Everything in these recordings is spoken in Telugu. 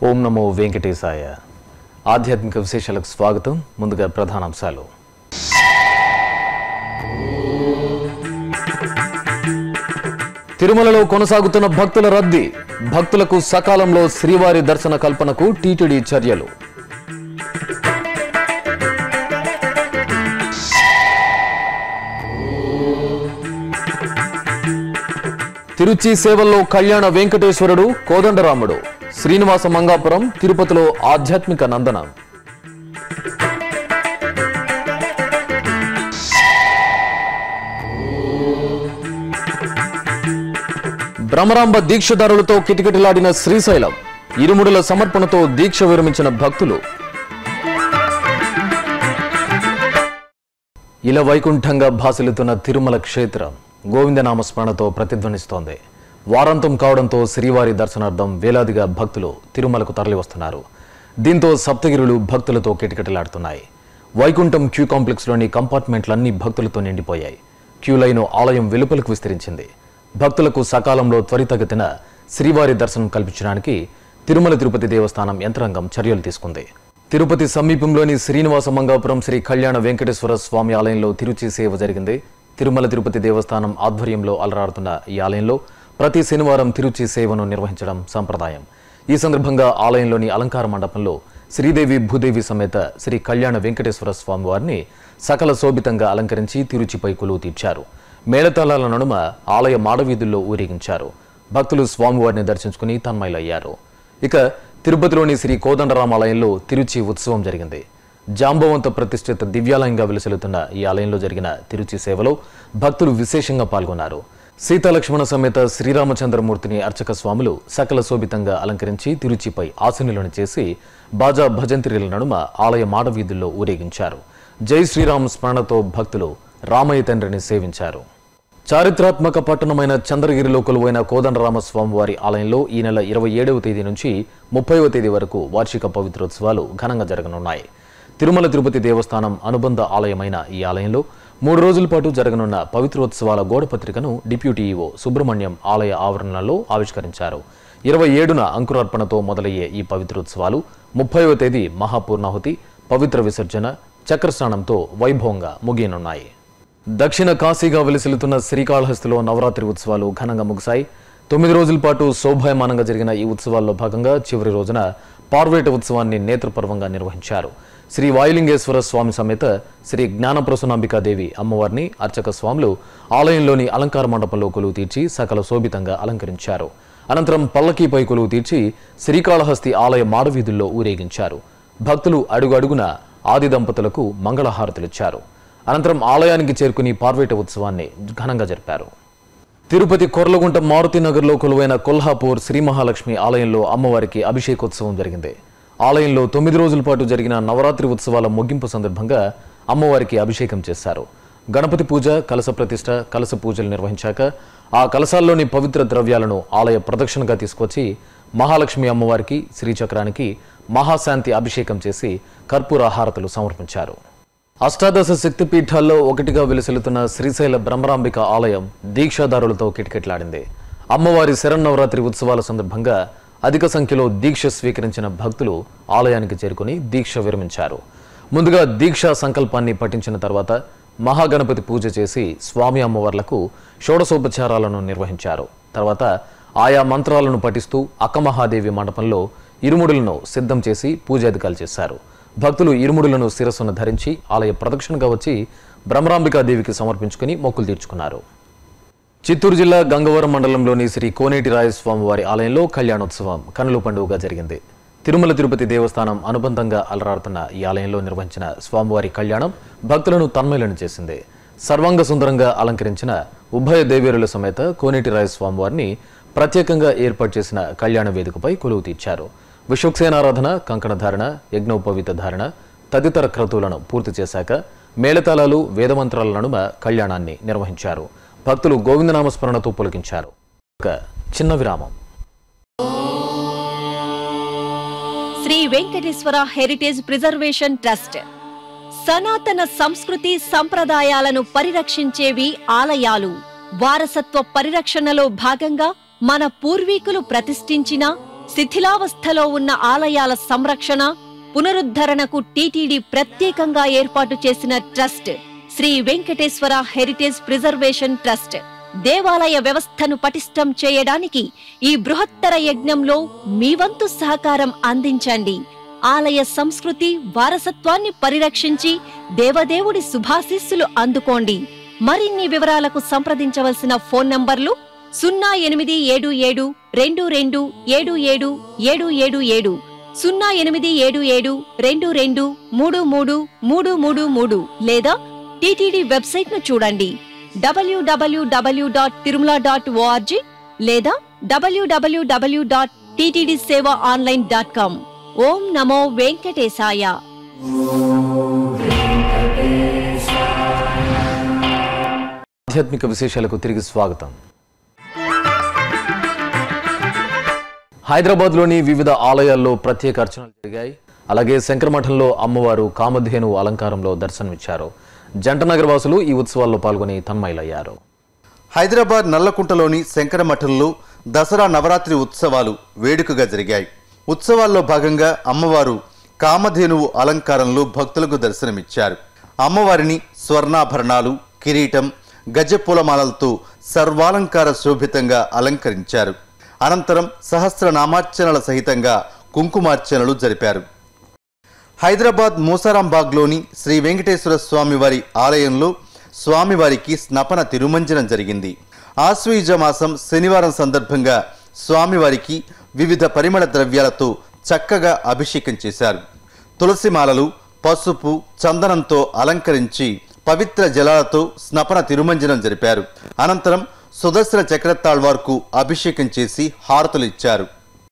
ఓం నమో వెంకటేశాయ ఆధ్యాత్మిక విశేషాలకు స్వాగతం ముందుగా ప్రధానాంశాలు తిరుమలలో కొనసాగుతున్న భక్తుల రద్దీ భక్తులకు సకాలంలో శ్రీవారి దర్శన కల్పనకు టీటీడీ చర్యలు తిరుచి సేవల్లో కళ్యాణ వెంకటేశ్వరుడు కోదండరాముడు శ్రీనివాస మంగాపురం తిరుపతిలో ఆధ్యాత్మిక నందనం భ్రమరాంబ దీక్షదారులతో కిటకిటలాడిన శ్రీశైలం ఇరుముడుల సమర్పణతో దీక్ష విరమించిన భక్తులు ఇలా వైకుంఠంగా భాసిల్లుతున్న తిరుమల క్షేత్రం గోవిందనామ స్మరణతో ప్రతిధ్వనిస్తోంది వారాంతం కావడంతో శ్రీవారి దర్శనార్థం వేలాదిగా భక్తులు తిరుమలకు తరలివస్తున్నారు దీంతో సప్తగిరులు భక్తులతో కిటకిటలాడుతున్నాయి వైకుంఠం క్యూ కాంప్లెక్స్లోని కంపార్ట్మెంట్లన్నీ భక్తులతో నిండిపోయాయి క్యూ లైను ఆలయం వెలుపలకు విస్తరించింది భక్తులకు సకాలంలో త్వరితగతిన శ్రీవారి దర్శనం కల్పించడానికి తిరుమల తిరుపతి దేవస్థానం యంత్రాంగం చర్యలు తీసుకుంది తిరుపతి సమీపంలోని శ్రీనివాస మంగాపురం శ్రీ కళ్యాణ వెంకటేశ్వర స్వామి ఆలయంలో తిరుచి సేవ జరిగింది తిరుమల తిరుపతి దేవస్థానం ఆధ్వర్యంలో అలరాడుతున్న ఈ ఆలయంలో ప్రతి శనివారం తిరుచి సేవను నిర్వహించడం సంప్రదాయం ఈ సందర్భంగా ఆలయంలోని అలంకార మండపంలో శ్రీదేవి భూదేవి సమేత శ్రీ కళ్యాణ వెంకటేశ్వర స్వామి వారిని సకల శోభితంగా అలంకరించి తిరుచిపై కొలువు తీర్చారు మేళతాళాల నడుమ ఆలయ మాడవీధుల్లో ఊరేగించారు భక్తులు స్వామివారిని దర్శించుకుని తన్మయులయ్యారు ఇక తిరుపతిలోని శ్రీ కోదండరామాలయంలో తిరుచి ఉత్సవం జరిగింది జాంబవంత ప్రతిష్ఠిత దివ్యాలయంగా వెలుసెలుతున్న ఈ ఆలయంలో జరిగిన తిరుచి సేవలో భక్తులు విశేషంగా పాల్గొన్నారు సీతాలక్ష్మణ సమేత శ్రీరామచంద్రమూర్తిని అర్చక స్వాములు సకల శోభితంగా అలంకరించి తిరుచిపై ఆసనులను చేసి బాజా భజంత్రిల నడుమ ఆలయ మాడవీధుల్లో ఊరేగించారు జై శ్రీరామ్ స్మరణతో భక్తులు రామయ్య తండ్రిని సేవించారు చారిత్రాత్మక పట్టణమైన చంద్రగిరిలో కొలువైన కోదండరామస్వామి వారి ఆలయంలో ఈ నెల ఇరవై ఏడవ తేదీ నుంచి ముప్పైవ తేదీ వరకు వార్షిక పవిత్రోత్సవాలు ఘనంగా జరగనున్నాయి తిరుమల తిరుపతి దేవస్థానం అనుబంధ ఆలయమైన ఈ ఆలయంలో మూడు రోజుల పాటు జరగనున్న పవిత్రోత్సవాల గోడపత్రికను డిప్యూటీ ఈవో సుబ్రహ్మణ్యం ఆలయ ఆవరణలో ఆవిష్కరించారు ఇరవై ఏడున అంకురార్పణతో మొదలయ్యే ఈ పవిత్రోత్సవాలు ముప్పైవ తేదీ మహాపూర్ణాహుతి పవిత్ర విసర్జన చక్రస్నానంతో వైభవంగా ముగియనున్నాయి దక్షిణ కాశీగా వెలిసిల్లుతున్న శ్రీకాళహస్తిలో నవరాత్రి ఉత్సవాలు ఘనంగా ముగిశాయి తొమ్మిది రోజుల పాటు శోభాయమానంగా జరిగిన ఈ ఉత్సవాల్లో భాగంగా చివరి రోజున పార్వేట ఉత్సవాన్ని నేత్రపర్వంగా నిర్వహించారు శ్రీ వాయులింగేశ్వర స్వామి సమేత శ్రీ జ్ఞానప్రసన్నాంబికాదేవి అమ్మవారిని అర్చక స్వాములు ఆలయంలోని అలంకార మండపంలో కొలువు తీర్చి సకల శోభితంగా అలంకరించారు అనంతరం పల్లకీపై కొలువు తీర్చి శ్రీకాళహస్తి ఆలయ మాడవీధుల్లో ఊరేగించారు భక్తులు అడుగు అడుగున ఆది దంపతులకు మంగళహారతులిచ్చారు అనంతరం ఆలయానికి చేరుకుని పార్వేట ఉత్సవాన్ని ఘనంగా జరిపారు తిరుపతి కొర్లగుంట మారుతి నగర్లో కొలువైన కొల్హాపూర్ శ్రీ మహాలక్ష్మి ఆలయంలో అమ్మవారికి అభిషేకోత్సవం జరిగింది ఆలయంలో తొమ్మిది రోజుల పాటు జరిగిన నవరాత్రి ఉత్సవాల ముగింపు సందర్భంగా అమ్మవారికి అభిషేకం చేశారు గణపతి పూజ కలస ప్రతిష్ట కలస పూజలు నిర్వహించాక ఆ కలశాల్లోని పవిత్ర ద్రవ్యాలను ఆలయ ప్రదక్షిణగా తీసుకొచ్చి మహాలక్ష్మి అమ్మవారికి శ్రీచక్రానికి మహాశాంతి అభిషేకం చేసి కర్పూర హారతులు సమర్పించారు అష్టాదశ శక్తిపీఠాల్లో ఒకటిగా వెలుసెలుతున్న శ్రీశైల బ్రహ్మరాంబిక ఆలయం దీక్షాదారులతో కిటకిటలాడింది అమ్మవారి శరన్నవరాత్రి ఉత్సవాల సందర్భంగా అధిక సంఖ్యలో దీక్ష స్వీకరించిన భక్తులు ఆలయానికి చేరుకుని దీక్ష విరమించారు ముందుగా దీక్షా సంకల్పాన్ని పఠించిన తర్వాత మహాగణపతి పూజ చేసి స్వామి అమ్మవార్లకు షోడశోపచారాలను నిర్వహించారు తర్వాత ఆయా మంత్రాలను పఠిస్తూ అక్కమహాదేవి మండపంలో ఇరుముడులను సిద్ధం చేసి పూజాధికాలు చేశారు భక్తులు ఇరుముడులను శిరస్సును ధరించి ఆలయ ప్రదక్షిణగా వచ్చి బ్రహ్మరాంబికాదేవికి సమర్పించుకుని మొక్కులు తీర్చుకున్నారు చిత్తూరు జిల్లా గంగవరం మండలంలోని శ్రీ కోనేటి రాయస్వామి వారి ఆలయంలో కళ్యాణోత్సవం కనుల పండుగగా జరిగింది తిరుమల తిరుపతి దేవస్థానం అనుబంధంగా అలరాడుతున్న ఈ ఆలయంలో నిర్వహించిన స్వామివారి కళ్యాణం భక్తులను తన్మయులను చేసింది సర్వాంగ సుందరంగా అలంకరించిన ఉభయ దేవేరుల సమేత కోనేటి రాయస్వామి వారిని ప్రత్యేకంగా ఏర్పాటు చేసిన కళ్యాణ వేదికపై కొలువు తీర్చారు విశ్వక్సేనారాధన కంకణధారణ యజ్ఞోపవీత ధారణ తదితర క్రతువులను పూర్తి చేశాక మేళతాళాలు వేదమంత్రాల నడుమ కళ్యాణాన్ని నిర్వహించారు భక్తులు గోవిందనామ స్మరణతో పులకించారు ఒక చిన్న విరామం Sri Venkateswara heritage preservation trust సనాతన సంస్కృతి సంప్రదాయాలను పరిరక్షించేవి ఆలయాలు వారసత్వ పరిరక్షణలో భాగంగా మన పూర్వీకులు ప్రతిష్ఠించిన శిథిలావస్థలో ఉన్న ఆలయాల సంరక్షణ పునరుద్ధరణకు టీటీడీ ప్రత్యేకంగా ఏర్పాటు చేసిన trust Sri Venkateswara heritage preservation trust దేవాలయ వ్యవస్థను పటిష్టం చేయడానికి ఈ బృహత్తర యజ్ఞంలో మీ వంతు సహకారం అందించండి ఆలయ సంస్కృతి వారసత్వాన్ని పరిరక్షించి దేవదేవుడి శుభాశీస్సులు అందుకోండి మరిన్ని వివరాలకు సంప్రదించవలసిన ఫోన్ నంబర్లు సున్నా ఎనిమిది ఏడు ఏడు రెండు రెండు ఏడు ఏడు ఏడు ఏడు ఏడు సున్నా ఎనిమిది ఏడు ఏడు రెండు రెండు మూడు మూడు మూడు మూడు మూడు లేదా టీటీడీ వెబ్సైట్ ను చూడండి WWW dot Tirumala dot ORG లేదా WWW dot TTD seva online dot com ఓం నమో వెంకటేశాయ ఆధ్యాత్మిక విశేషాలకు తిరిగి స్వాగతం హైదరాబాద్లోని వివిధ ఆలయాల్లో ప్రత్యేక అర్చనలు జరిగాయి అలాగే శంకరమఠంలో అమ్మవారు కామధేను అలంకారంలో దర్శనమిచ్చారు జంటనగర్ వాసులు ఈ ఉత్సవాల్లో పాల్గొని తన్మయులయ్యారు హైదరాబాద్ నల్లకుంటలోని శంకరమఠంలో దసరా నవరాత్రి ఉత్సవాలు వేడుకగా జరిగాయి ఉత్సవాల్లో భాగంగా అమ్మవారు కామధేనువు అలంకారంలో భక్తులకు దర్శనమిచ్చారు అమ్మవారిని స్వర్ణాభరణాలు కిరీటం గజపూలమాలలతో సర్వాలంకార శోభితంగా అలంకరించారు అనంతరం సహస్రనామార్చనల సహితంగా కుంకుమార్చనలు జరిపారు హైదరాబాద్ మూసారాంబాగ్లోని శ్రీ వెంకటేశ్వర స్వామివారి ఆలయంలో స్వామివారికి స్నపన తిరుమంజనం జరిగింది ఆశ్వయుజ మాసం శనివారం సందర్భంగా స్వామివారికి వివిధ పరిమళ ద్రవ్యాలతో చక్కగా అభిషేకం చేశారు తులసిమాలలు పసుపు చందనంతో అలంకరించి పవిత్ర జలాలతో స్నపన తిరుమంజనం జరిపారు అనంతరం సుదర్శన చక్రతాళ్వార్కు అభిషేకం చేసి హారతులు ఇచ్చారు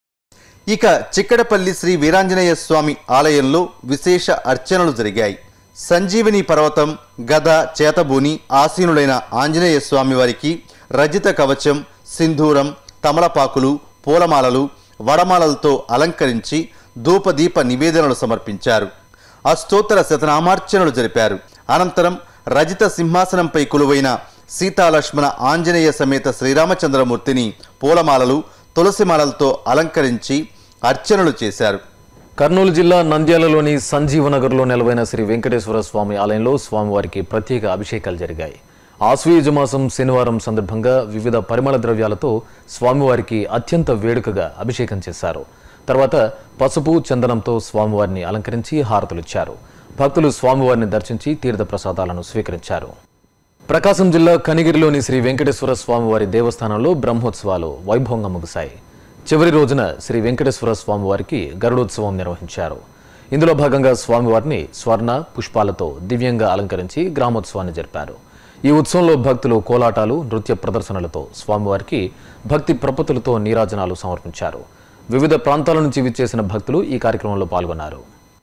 ఇక చిక్కడపల్లి శ్రీ వీరాంజనేయ స్వామి ఆలయంలో విశేష అర్చనలు జరిగాయి సంజీవిని పర్వతం గద చేతబూని ఆసీనుడైన ఆంజనేయ స్వామి వారికి రజిత కవచం సింధూరం తమలపాకులు పూలమాలలు వడమాలలతో అలంకరించి ధూపదీప నివేదనలు సమర్పించారు అష్టోత్తర శతనామార్చనలు జరిపారు అనంతరం రజిత సింహాసనంపై కొలువైన సీతాలక్ష్మణ ఆంజనేయ సమేత శ్రీరామచంద్రమూర్తిని పూలమాలలు తులసిమాలలతో అలంకరించి అర్చనలు చేశారు కర్నూలు జిల్లా నంద్యాలలోని సంజీవనగర్లో నెలవైన శ్రీ వెంకటేశ్వర స్వామి ఆలయంలో స్వామివారికి ప్రత్యేక అభిషేకాలు జరిగాయి ఆశ్వయుజ మాసం శనివారం సందర్భంగా వివిధ పరిమళ ద్రవ్యాలతో స్వామివారికి అత్యంత వేడుకగా అభిషేకం చేశారు తర్వాత పసుపు చందనంతో స్వామివారిని అలంకరించి హారతులిచ్చారు భక్తులు స్వామివారిని దర్శించి తీర్థ ప్రసాదాలను స్వీకరించారు ప్రకాశం జిల్లా కనిగిరిలోని శ్రీ వెంకటేశ్వర స్వామివారి దేవస్థానంలో బ్రహ్మోత్సవాలు వైభవంగా ముగిశాయి చివరి రోజున శ్రీ వెంకటేశ్వర స్వామివారికి గరుడోత్సవం నిర్వహించారు ఇందులో భాగంగా స్వామివారిని స్వర్ణ పుష్పాలతో దివ్యంగా అలంకరించి గ్రామోత్సవాన్ని జరిపారు ఈ ఉత్సవంలో భక్తులు కోలాటాలు నృత్య ప్రదర్శనలతో స్వామివారికి భక్తి ప్రపతులతో నీరాజనాలు సమర్పించారు వివిధ ప్రాంతాల నుంచి విచ్చేసిన భక్తులు ఈ కార్యక్రమంలో పాల్గొన్నారు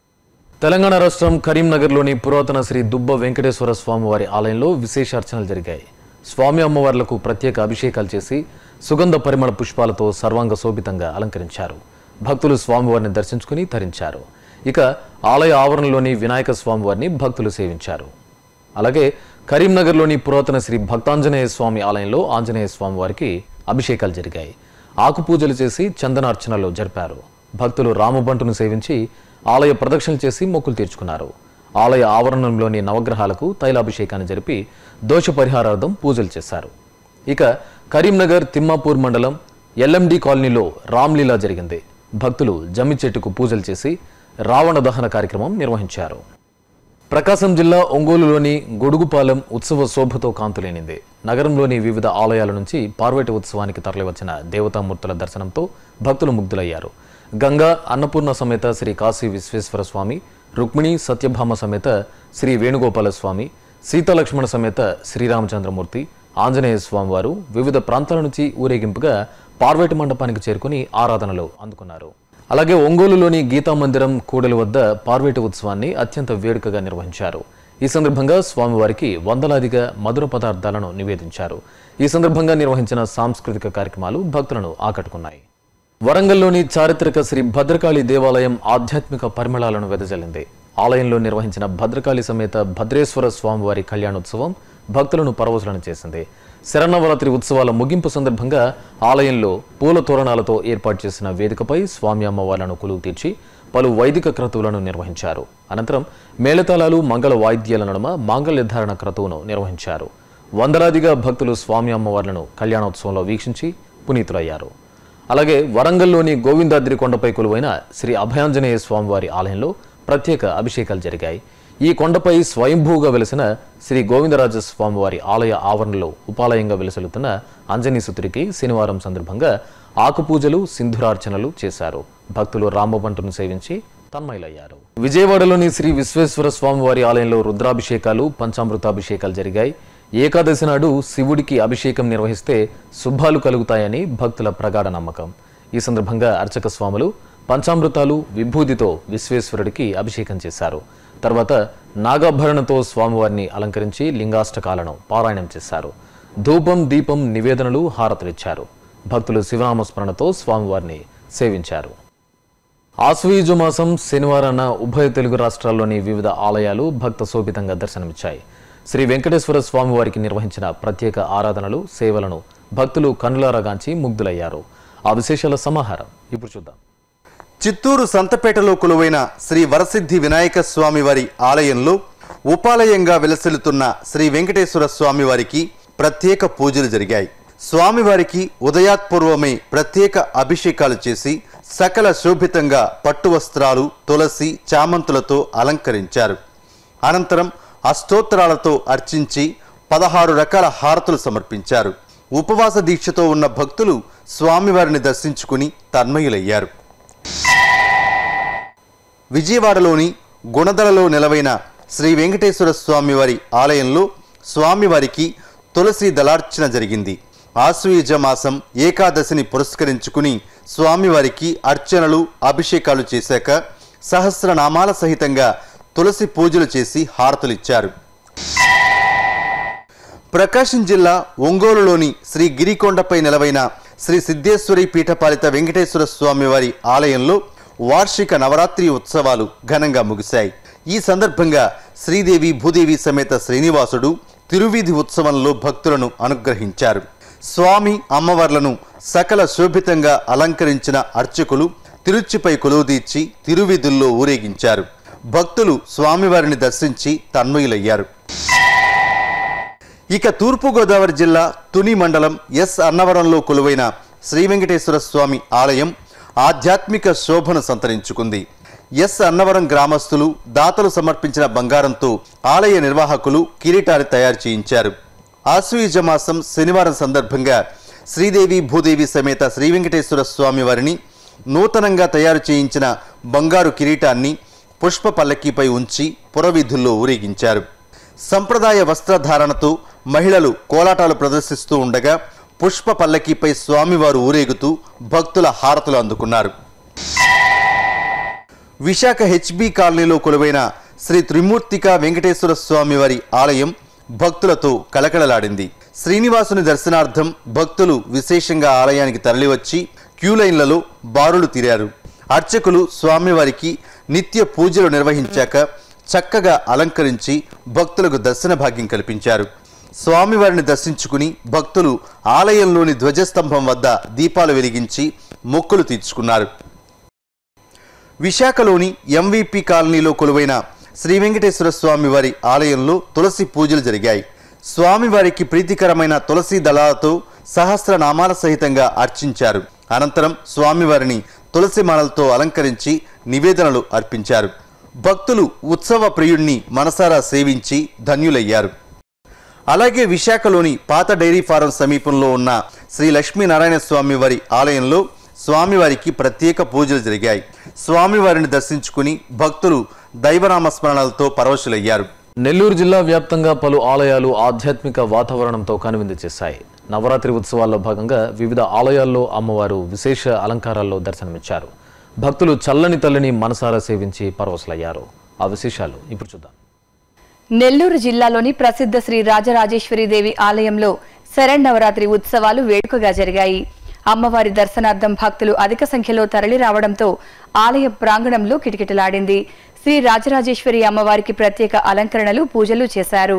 తెలంగాణ రాష్ట్రం కరీంనగర్లోని పురాతన శ్రీ దుబ్బ వెంకటేశ్వర స్వామివారి ఆలయంలో విశేష అర్చనలు జరిగాయి స్వామి అమ్మవార్లకు ప్రత్యేక అభిషేకాలు చేసి సుగంధ పరిమళ పుష్పాలతో సర్వాంగ శోభితంగా అలంకరించారు భక్తులు స్వామివారిని దర్శించుకుని తరించారు ఇక ఆలయ ఆవరణలోని వినాయక స్వామివారిని భక్తులు సేవించారు అలాగే కరీంనగర్లోని పురాతన శ్రీ భక్తాంజనేయ స్వామి ఆలయంలో ఆంజనేయ స్వామి వారికి అభిషేకాలు జరిగాయి ఆకు పూజలు చేసి చందనార్చనలు జరిపారు భక్తులు రామబంటును సేవించి ఆలయ ప్రదక్షిణలు చేసి మొక్కులు తీర్చుకున్నారు ఆలయ ఆవరణంలోని నవగ్రహాలకు తైలాభిషేకాన్ని జరిపి దోష పరిహారార్థం పూజలు చేశారు ఇక కరీంనగర్ తిమ్మాపూర్ మండలం ఎల్ఎండి కాలనీలో రామ్లీలా జరిగింది భక్తులు జమ్మి చెట్టుకు పూజలు చేసి రావణ దహన కార్యక్రమం నిర్వహించారు ప్రకాశం జిల్లా ఒంగోలులోని గొడుగుపాలెం ఉత్సవ శోభతో కాంతులేనింది నగరంలోని వివిధ ఆలయాల నుంచి పార్వతి ఉత్సవానికి తరలివచ్చిన దేవతామూర్తుల దర్శనంతో భక్తులు ముగ్ధులయ్యారు గంగా అన్నపూర్ణ సమేత శ్రీ కాశీ విశ్వేశ్వర స్వామి రుక్మిణి సత్యభామ సమేత శ్రీ వేణుగోపాల స్వామి సీతాలక్ష్మణ సమేత శ్రీరామచంద్రమూర్తి ఆంజనేయ స్వామివారు వివిధ ప్రాంతాల నుంచి ఊరేగింపుగా పార్వేటి మండపానికి చేరుకుని ఆరాధనలు అందుకున్నారు అలాగే ఒంగోలులోని గీతా మందిరం కూడలి వద్ద పార్వేటి ఉత్సవాన్ని అత్యంత వేడుకగా నిర్వహించారు ఈ సందర్భంగా స్వామివారికి వందలాదిగా మధుర పదార్థాలను నివేదించారు ఈ సందర్భంగా నిర్వహించిన సాంస్కృతిక కార్యక్రమాలు భక్తులను ఆకట్టుకున్నాయి వరంగల్లోని చారిత్రక శ్రీ భద్రకాళి దేవాలయం ఆధ్యాత్మిక పరిమళాలను వెదజల్లింది ఆలయంలో నిర్వహించిన భద్రకాళి సమేత భద్రేశ్వర స్వామివారి కళ్యాణోత్సవం భక్తులను పరవశులను చేసింది శరన్నవరాత్రి ఉత్సవాల ముగింపు సందర్భంగా ఆలయంలో పూల తోరణాలతో ఏర్పాటు చేసిన వేదికపై స్వామి అమ్మవార్లను కొలువు తీర్చి పలు వైదిక క్రతువులను నిర్వహించారు అనంతరం మేళతాళాలు మంగళ వాయిద్యాల నడుమ మాంగళ్యధారణ క్రతువును నిర్వహించారు వందలాదిగా భక్తులు స్వామి అమ్మవార్లను కళ్యాణోత్సవంలో వీక్షించి పునీతులయ్యారు అలాగే వరంగల్లోని గోవిందాద్రి కొండపై కొలువైన శ్రీ అభయాంజనేయ స్వామివారి ఆలయంలో ప్రత్యేక అభిషేకాలు జరిగాయి ఈ కొండపై స్వయంభూగా వెలిసిన శ్రీ గోవిందరాజ స్వామివారి ఆలయ ఆవరణలో ఉపాలయంగా వెలసలుతున్న అంజనీసుతుడికి శనివారం సందర్భంగా ఆకుపూజలు సింధురార్చనలు చేశారు భక్తులు రామబంటును సేవించి తన్మయులయ్యారు విజయవాడలోని శ్రీ విశ్వేశ్వర స్వామివారి ఆలయంలో రుద్రాభిషేకాలు పంచామృతాభిషేకాలు జరిగాయి ఏకాదశి నాడు శివుడికి అభిషేకం నిర్వహిస్తే శుభాలు కలుగుతాయని భక్తుల ప్రగాఢ నమ్మకం ఈ సందర్భంగా అర్చక స్వాములు పంచామృతాలు విభూతితో విశ్వేశ్వరుడికి అభిషేకం చేశారు తర్వాత నాగాభరణతో స్వామివారిని అలంకరించి లింగాష్టకాలను పారాయణం చేశారు ధూపం దీపం నివేదనలు హారతులిచ్చారు భక్తులు శివనామస్మరణతో స్వామివారిని సేవించారు ఆశ్వయుజ మాసం శనివారాన ఉభయ తెలుగు రాష్ట్రాల్లోని వివిధ ఆలయాలు భక్త శోభితంగా దర్శనమిచ్చాయి శ్రీ వెంకటేశ్వర స్వామి వారికి నిర్వహించిన ప్రత్యేక ఆరాధనలు సేవలను భక్తులు కన్నులారగాంచి ముగ్ధులయ్యారు ఆ విశేషాల సమాహారం ఇప్పుడు చూద్దాం చిత్తూరు సంతపేటలో కొలువైన శ్రీ వరసిద్ధి వినాయక స్వామి వారి ఆలయంలో ఉపాలయంగా వెలసిల్లుతున్న శ్రీ వెంకటేశ్వర స్వామి వారికి ప్రత్యేక పూజలు జరిగాయి స్వామివారికి ఉదయాత్పూర్వమే ప్రత్యేక అభిషేకాలు చేసి సకల శోభితంగా పట్టు వస్త్రాలు తులసి చామంతులతో అలంకరించారు అనంతరం అష్టోత్తరాలతో అర్చించి పదహారు రకాల హారతులు సమర్పించారు ఉపవాస దీక్షతో ఉన్న భక్తులు స్వామివారిని దర్శించుకుని తన్మయులయ్యారు విజయవాడలోని గుణదలలో నెలవైన శ్రీ వెంకటేశ్వర స్వామివారి ఆలయంలో స్వామివారికి తులసి దళార్చన జరిగింది ఆశ్వయుజ మాసం ఏకాదశిని పురస్కరించుకుని స్వామివారికి అర్చనలు అభిషేకాలు చేశాక సహస్రనామాల సహితంగా తులసి పూజలు చేసి హారతులిచ్చారు ప్రకాశం జిల్లా ఒంగోలులోని శ్రీ గిరికొండపై నెలవైన శ్రీ సిద్ధేశ్వరి పీఠపాలిత వెంకటేశ్వర స్వామివారి ఆలయంలో వార్షిక నవరాత్రి ఉత్సవాలు ఘనంగా ముగిశాయి ఈ సందర్భంగా శ్రీదేవి భూదేవి సమేత శ్రీనివాసుడు తిరువీధి ఉత్సవంలో భక్తులను అనుగ్రహించారు స్వామి అమ్మవార్లను సకల శోభితంగా అలంకరించిన అర్చకులు తిరుచిపై కొలువుదీర్చి తిరువీధుల్లో ఊరేగించారు భక్తులు స్వామివారిని దర్శించి తన్మయులయ్యారు ఇక తూర్పుగోదావరి జిల్లా తుని మండలం ఎస్ అన్నవరంలో కొలువైన శ్రీ వెంకటేశ్వర స్వామి ఆలయం ఆధ్యాత్మిక శోభను సంతరించుకుంది ఎస్ అన్నవరం గ్రామస్తులు దాతలు సమర్పించిన బంగారంతో ఆలయ నిర్వాహకులు కిరీటాలు తయారు చేయించారు ఆశ్వయుజ మాసం శనివారం సందర్భంగా శ్రీదేవి భూదేవి సమేత శ్రీ వెంకటేశ్వర స్వామి వారిని నూతనంగా తయారు చేయించిన బంగారు కిరీటాన్ని పుష్ప పల్లకీపై ఉంచి పురవీధుల్లో ఊరేగించారు సంప్రదాయ వస్త్రధారణతో మహిళలు కోలాటాలు ప్రదర్శిస్తూ ఉండగా పుష్ప పల్లకీపై స్వామివారు ఊరేగుతూ భక్తుల హారతులు అందుకున్నారు విశాఖ హెచ్బి కాలనీలో కొలువైన శ్రీ త్రిమూర్తిక వెంకటేశ్వర స్వామి వారి ఆలయం భక్తులతో కలకలలాడింది శ్రీనివాసుని దర్శనార్థం భక్తులు విశేషంగా ఆలయానికి తరలివచ్చి క్యూ లైన్లలో బారులు తీరారు అర్చకులు స్వామివారికి నిత్య పూజలు నిర్వహించాక చక్కగా అలంకరించి భక్తులకు దర్శన భాగ్యం కల్పించారు స్వామివారిని దర్శించుకుని భక్తులు ఆలయంలోని ధ్వజస్తంభం వద్ద దీపాలు వెలిగించి మొక్కులు తీర్చుకున్నారు విశాఖలోని ఎంవిపి కాలనీలో కొలువైన శ్రీ వెంకటేశ్వర స్వామి వారి ఆలయంలో తులసి పూజలు జరిగాయి స్వామివారికి ప్రీతికరమైన తులసి దళాలతో సహస్రనామాల సహితంగా అర్చించారు అనంతరం స్వామివారిని తులసి మాలలతో అలంకరించి నివేదనలు అర్పించారు భక్తులు ఉత్సవ ప్రియుణ్ణి మనసారా సేవించి ధన్యులయ్యారు అలాగే విశాఖలోని పాత డైరీ ఫారం సమీపంలో ఉన్న శ్రీ లక్ష్మీనారాయణ స్వామి వారి ఆలయంలో స్వామివారికి ప్రత్యేక పూజలు జరిగాయి స్వామివారిని దర్శించుకుని భక్తులు దైవనామ స్మరణలతో పరవశులయ్యారు నెల్లూరు జిల్లా వ్యాప్తంగా పలు ఆలయాలు ఆధ్యాత్మిక వాతావరణంతో కనువిందు చేశాయి నవరాత్రి ఉత్సవాల్లో భాగంగా వివిధ ఆలయాల్లో అమ్మవారు విశేష అలంకారాల్లో దర్శనమిచ్చారు భక్తులు చల్లని తల్లిని మనసారా సేవించి పరవశులయ్యారు ఆ విశేషాలు ఇప్పుడు చూద్దాం నెల్లూరు జిల్లాలోని ప్రసిద్ధ శ్రీ రాజరాజేశ్వరీదేవి ఆలయంలో శరణవరాత్రి ఉత్సవాలు వేడుకగా జరిగాయి అమ్మవారి దర్శనార్థం భక్తులు అధిక సంఖ్యలో తరలి రావడంతో ఆలయ ప్రాంగణంలో కిటకిటలాడింది శ్రీ రాజరాజేశ్వరి అమ్మవారికి ప్రత్యేక అలంకరణలు పూజలు చేశారు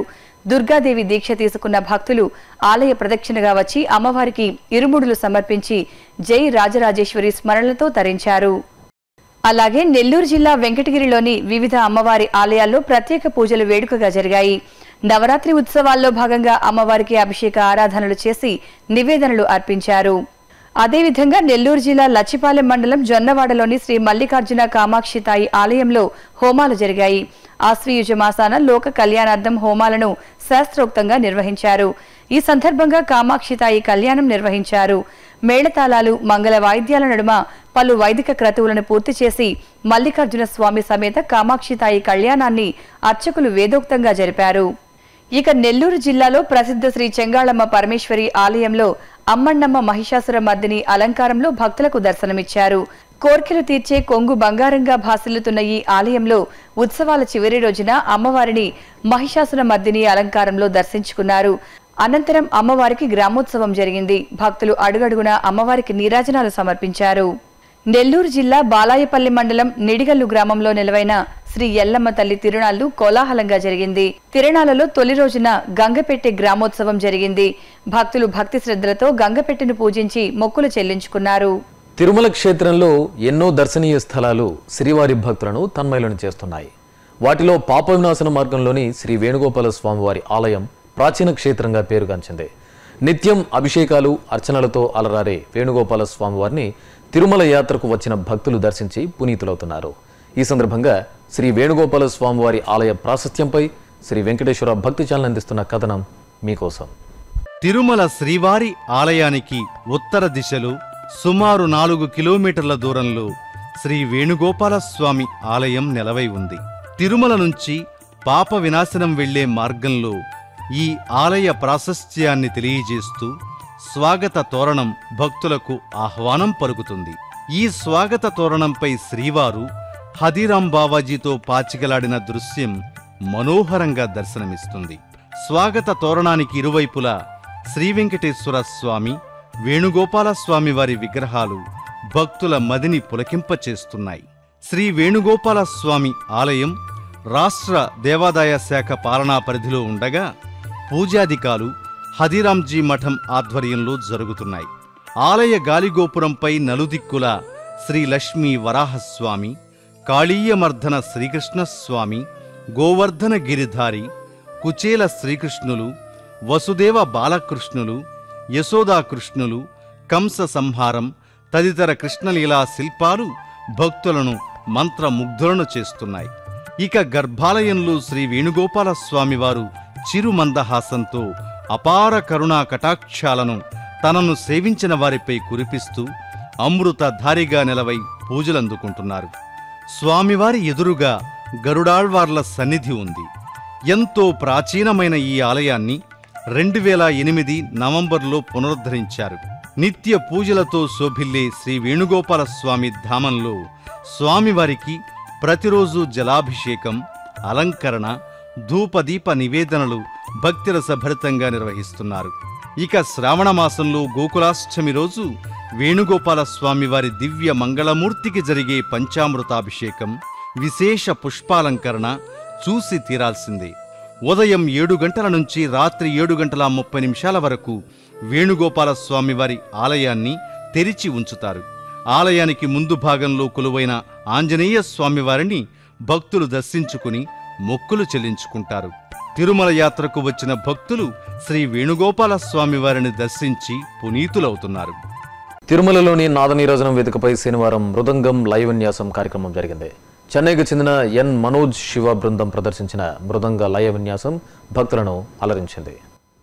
దుర్గాదేవి దీక్ష తీసుకున్న భక్తులు ఆలయ ప్రదక్షిణగా వచ్చి అమ్మవారికి ఇరుముడులు సమర్పించి జై రాజరాజేశ్వరి స్మరణలతో తరించారు అలాగే నెల్లూరు జిల్లా వెంకటగిరిలోని వివిధ అమ్మవారి ఆలయాల్లో ప్రత్యేక పూజలు వేడుకగా జరిగాయి నవరాత్రి ఉత్సవాల్లో భాగంగా అమ్మవారికి అభిషేక ఆరాధనలు చేసి నివేదనలు అర్పించారు అదేవిధంగా నెల్లూరు జిల్లా లచ్చిపాలెం మండలం జొన్నవాడలోని శ్రీ మల్లికార్జున కామాక్షి తాయి ఆలయంలో హోమాలు జరిగాయి ఆశ్వయుజ మాసాన లోక కళ్యాణార్థం హోమాలను శాస్త్రోక్తంగా నిర్వహించారు ఈ సందర్భంగా కామాక్షి తాయి కళ్యాణం నిర్వహించారు మేళతాళాలు మంగళ వాయిద్యాల నడుమ పలు వైదిక క్రతువులను పూర్తి చేసి మల్లికార్జున స్వామి సమేత కామాక్షి తాయి కళ్యాణాన్ని అర్చకులు వేదోక్తంగా జరిపారు ఇక నెల్లూరు జిల్లాలో ప్రసిద్ధ శ్రీ చెంగాళమ్మ పరమేశ్వరి ఆలయంలో అమ్మన్నమ్మ మహిషాసుర మర్దిని అలంకారంలో భక్తులకు దర్శనమిచ్చారు కోర్కెలు తీర్చే కొంగు బంగారంగా భాసిల్లుతున్న ఈ ఆలయంలో ఉత్సవాల చివరి రోజున అమ్మవారిని మహిషాసుర మర్దిని అలంకారంలో దర్శించుకున్నారు అనంతరం అమ్మవారికి గ్రామోత్సవం జరిగింది భక్తులు అడుగడుగున అమ్మవారికి నీరాజనాలు సమర్పించారు నెల్లూరు జిల్లా బాలాయపల్లి మండలం నిడిగల్లు గ్రామంలో నిలవైన శ్రీ ఎల్లమ్మ తల్లి తిరునాళ్లు కోలాహలంగా జరిగింది తిరణాలలో తొలి రోజున గంగపెట్టె గ్రామోత్సవం జరిగింది భక్తులు భక్తి శ్రద్ధలతో గంగపెట్టెను పూజించి మొక్కులు చెల్లించుకున్నారు తిరుమల క్షేత్రంలో ఎన్నో దర్శనీయ స్థలాలు శ్రీవారి భక్తులను తన్మయులను చేస్తున్నాయి వాటిలో పాప వినాశన మార్గంలోని శ్రీ వేణుగోపాల స్వామివారి ఆలయం ప్రాచీన క్షేత్రంగా పేరుగాంచింది నిత్యం అభిషేకాలు అర్చనలతో అలరారే వేణుగోపాల స్వామివారిని తిరుమల యాత్రకు వచ్చిన భక్తులు దర్శించి పునీతులవుతున్నారు ఈ సందర్భంగా శ్రీ వేణుగోపాల స్వామివారి ఆలయ ప్రాశస్త్యంపై శ్రీ వెంకటేశ్వర భక్తి ఛానల్ అందిస్తున్న కథనం మీకోసం తిరుమల శ్రీవారి ఆలయానికి ఉత్తర దిశలో సుమారు నాలుగు కిలోమీటర్ల దూరంలో శ్రీ వేణుగోపాల స్వామి ఆలయం నెలవై ఉంది తిరుమల నుంచి పాప వినాశనం వెళ్లే మార్గంలో ఈ ఆలయ ప్రాశస్త్యాన్ని తెలియజేస్తూ స్వాగత తోరణం భక్తులకు ఆహ్వానం పలుకుతుంది ఈ స్వాగత తోరణంపై శ్రీవారు హదిరాం బావాజీతో పాచికలాడిన దృశ్యం మనోహరంగా దర్శనమిస్తుంది స్వాగత తోరణానికి ఇరువైపులా శ్రీ వెంకటేశ్వర స్వామి వేణుగోపాల స్వామి వారి విగ్రహాలు భక్తుల మదిని పులకింపచేస్తున్నాయి శ్రీ వేణుగోపాల స్వామి ఆలయం రాష్ట్ర దేవాదాయ శాఖ పాలనా పరిధిలో ఉండగా పూజాధికాలు హదిరాంజీ మఠం ఆధ్వర్యంలో జరుగుతున్నాయి ఆలయ గాలిగోపురంపై నలుదిక్కుల శ్రీ లక్ష్మీ వరాహస్వామి కాళీయమర్ధన శ్రీకృష్ణస్వామి గోవర్ధన గిరిధారి కుచేల శ్రీకృష్ణులు వసుదేవ బాలకృష్ణులు యశోదాకృష్ణులు కంస సంహారం తదితర కృష్ణలీలా శిల్పాలు భక్తులను మంత్రముగ్ధులను చేస్తున్నాయి ఇక గర్భాలయంలో శ్రీ వేణుగోపాల స్వామివారు చిరుమందహాసంతో అపార కరుణా కటాక్షాలను తనను సేవించిన వారిపై కురిపిస్తూ అమృతధారిగా నిలవై పూజలందుకుంటున్నారు స్వామివారి ఎదురుగా గరుడాళ్వార్ల సన్నిధి ఉంది ఎంతో ప్రాచీనమైన ఈ ఆలయాన్ని రెండు వేల ఎనిమిది నవంబర్లో పునరుద్ధరించారు నిత్య పూజలతో శోభిల్లే శ్రీ వేణుగోపాల స్వామి ధామంలో స్వామివారికి ప్రతిరోజు జలాభిషేకం అలంకరణ ధూపదీప నివేదనలు భక్తిరసభరితంగా నిర్వహిస్తున్నారు ఇక శ్రావణ మాసంలో గోకులాష్టమి రోజు వేణుగోపాల స్వామివారి దివ్య మంగళమూర్తికి జరిగే పంచామృతాభిషేకం విశేష పుష్పాలంకరణ చూసి తీరాల్సిందే ఉదయం ఏడు గంటల నుంచి రాత్రి ఏడు గంటల ముప్పై నిమిషాల వరకు వేణుగోపాల స్వామివారి ఆలయాన్ని తెరిచి ఉంచుతారు ఆలయానికి ముందు భాగంలో కొలువైన ఆంజనేయ స్వామివారిని భక్తులు దర్శించుకుని మొక్కులు చెల్లించుకుంటారు తిరుమల యాత్రకు వచ్చిన భక్తులు శ్రీ వేణుగోపాల స్వామివారిని దర్శించి పునీతులవుతున్నారు తిరుమలలోని నాదనీరాజనం వేదికపై శనివారం మృదంగం లైవ్ విన్యాసం కార్యక్రమం జరిగింది చెన్నైకి చెందిన ఎన్ మనోజ్ శివ బృందం ప్రదర్శించిన మృదంగ లయ విన్యాసం భక్తులను అలరించింది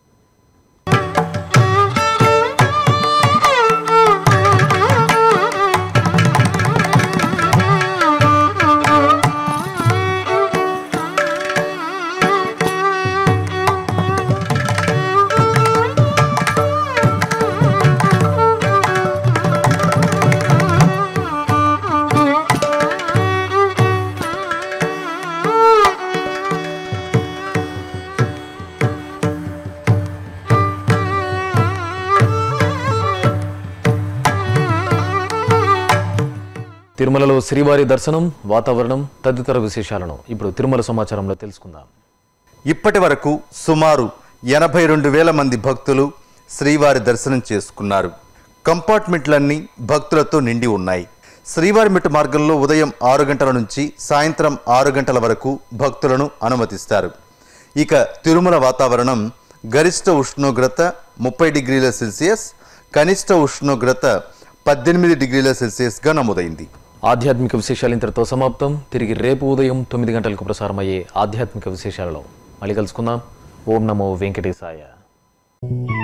తిరుమలలో శ్రీవారి దర్శనం వాతావరణం తదితర విశేషాలను ఇప్పుడు తిరుమల సమాచారంలో తెలుసుకుందాం ఇప్పటి వరకు సుమారు ఎనభై రెండు వేల మంది భక్తులు శ్రీవారి దర్శనం చేసుకున్నారు కంపార్ట్మెంట్లన్నీ భక్తులతో నిండి ఉన్నాయి శ్రీవారి మెట్టు మార్గంలో ఉదయం ఆరు గంటల నుంచి సాయంత్రం ఆరు గంటల వరకు భక్తులను అనుమతిస్తారు ఇక తిరుమల వాతావరణం గరిష్ట ఉష్ణోగ్రత ముప్పై డిగ్రీల సెల్సియస్ కనిష్ట ఉష్ణోగ్రత పద్దెనిమిది డిగ్రీల సెల్సియస్గా నమోదైంది ఆధ్యాత్మిక విశేషాలు ఇంతటితో సమాప్తం తిరిగి రేపు ఉదయం తొమ్మిది గంటలకు ప్రసారమయ్యే ఆధ్యాత్మిక విశేషాలలో మళ్ళీ కలుసుకుందాం ఓం నమో వెంకటేశాయ